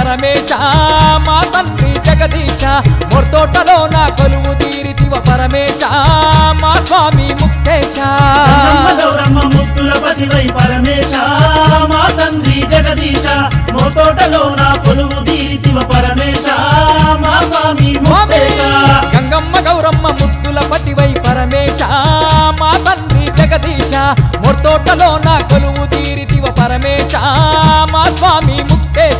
పరమేశ మా తండ్రి జగదీశ మొర్తోటలో నా కొలువు తీరితివ పరమేశ మా స్వామి ముక్తేశ గంగమ్మ గౌరమ్మ ముత్తుల పతివై పరమేశ మా తండ్రి జగదీశ మోతోటలో నా కొలువు తీరితివ పరమేశ మా స్వామి స్వామి ముక్తేశ గంగమ్మ గౌరమ్మ ముత్తుల పతివై పరమేశ మా తండ్రి జగదీశ మొర్తోటలో నా కొలువు తీరితివ పరమేశ మా స్వామి ముక్తేశ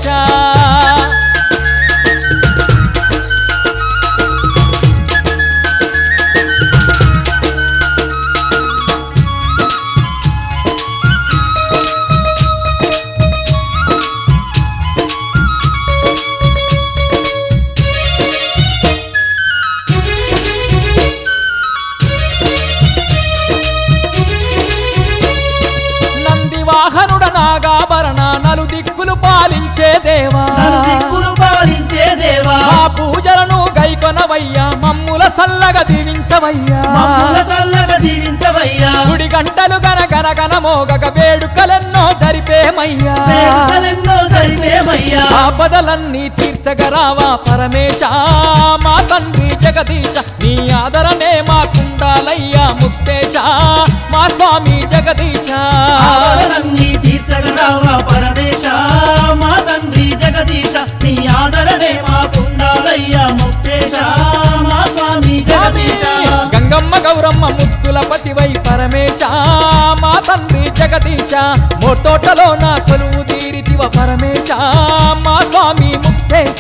నంది వాహనుడ నాగాభరణ నలు దిక్కులు పాలించే దేవా నన్ను దిక్కులు పాలించే దేవా మా పూజలను గైకొనవయ్యా మమ్ముల సల్లగా దీవించవయ్యా మమ్ముల చల్లగా దీవించవయ్యా గుడి గంటలు గన గన గన మోగక వేడుకలెన్నో జరిపేమయ్యా వేడుకలెన్నో జరిపేమయ్యా ఆపదలన్నీ తీర్చగరావా పరమేశ మా తండ్రి జగదీశ నీ ఆదరణే మాకుండాలయ్యా ముక్తేశ మా స్వామి జగదీశ ఆదరణన్నీ తీర్చగరావా పరమేశ మా తండ్రి జగదీశ నీ ఆదరణే మాకుండాలయ్యా ముక్తేశ మా స్వామి జగదీశ గంగమ్మ గౌరమ్మ ముత్తుల పతివై పరమేశ మా తండ్రి జగదీశ మోతోటలో నా కొలువు తీరితివ పరమేశ మా స్వామి ముక్తేశ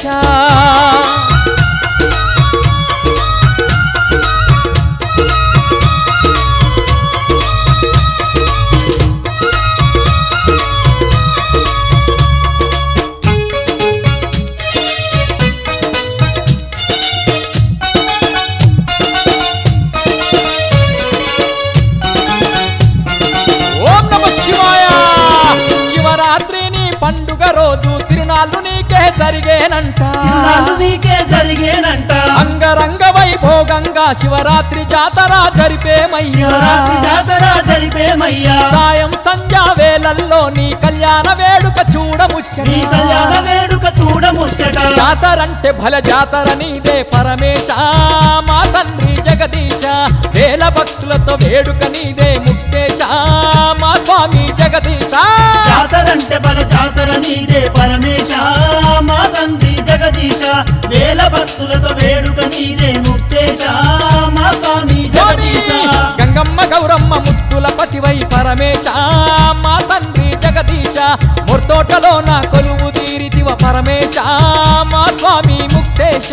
ఓం నమ శివాయ శివరాత్రిని పండుగ రోజు తిరునాళ్ళు నీకే జరిగేనంట తిరునాళ్ళు నీకే జరిగేనంట అంగరంగ వైభోగంగా శివరాత్రి జాతర జరిపేమయ్యా శివరాత్రి జాతర జరిపేమయ్యా సాయం సంధ్యా వేళల్లో నీ కళ్యాణ వేడుక చూడముచ్చట నీ కళ్యాణ వేడుక చూడముచ్చట జాతరంటే భల జాతర నీదే పరమేశ మా తండ్రి జగదీశ వేల భక్తులతో వేడుక నీదే ముక్తేశ మా స్వామి జగదీశ జాతరంటే బల జాతర నీదే పరమేశ మా తండ్రి జగదీశ వేల భక్తులతో వేడుక నీదే ముక్తేశ మా స్వామి జగదీశ గంగమ్మ గౌరమ్మ ముత్తుల పతివై పరమేశ మా తండ్రి జగదీశ మొర్తోటలో నా కొలువు తీరితివ పరమేశ మా స్వామి ముక్తేశ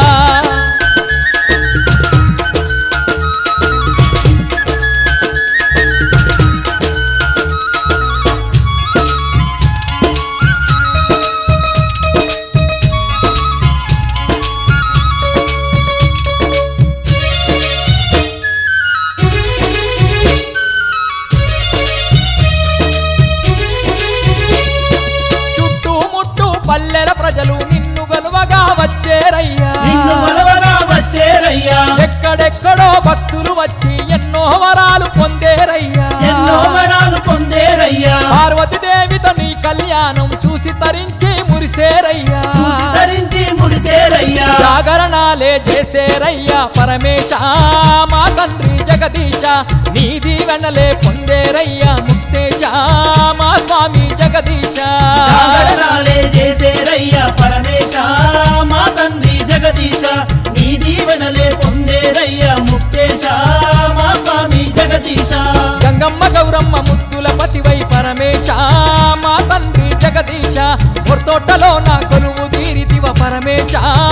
చుట్టుముట్టు పల్లెల ప్రజలు నిన్ను గలువగా వచ్చేరయ్యా నిన్ను కొలవగా వచ్చేరయ్యా ఎక్కడెక్కడో భక్తులు వచ్చి ఎన్నో వరాలు పొందేరయ్యా ఎన్నో వరాలు పొందేరయ్యా పార్వతి దేవితో నీ కళ్యాణం చూసి తరించి మురిసేరయ్యా చూసి ధరించి మురిసేరయ్యా జాగరణాలే చేసేరయ్యా పరమేశ మా తండ్రి జగదీశ నీ దీవెనలే పొందేరయ్యా ముక్తేశ మా స్వామి జగదీశ జాగరణాలే చేసేరయ్యా పరమేశ మా తండ్రి జగదీశ నీ దీవెనలే పొందేరయ్యా ముక్తేశ మా స్వామి జగదీశ గంగమ్మ గౌరమ్మ ముత్తుల పతివై పరమేశ మా తండ్రి జగదీశ పొర్తోటలో నా కొలువు తీరితివ పరమేశ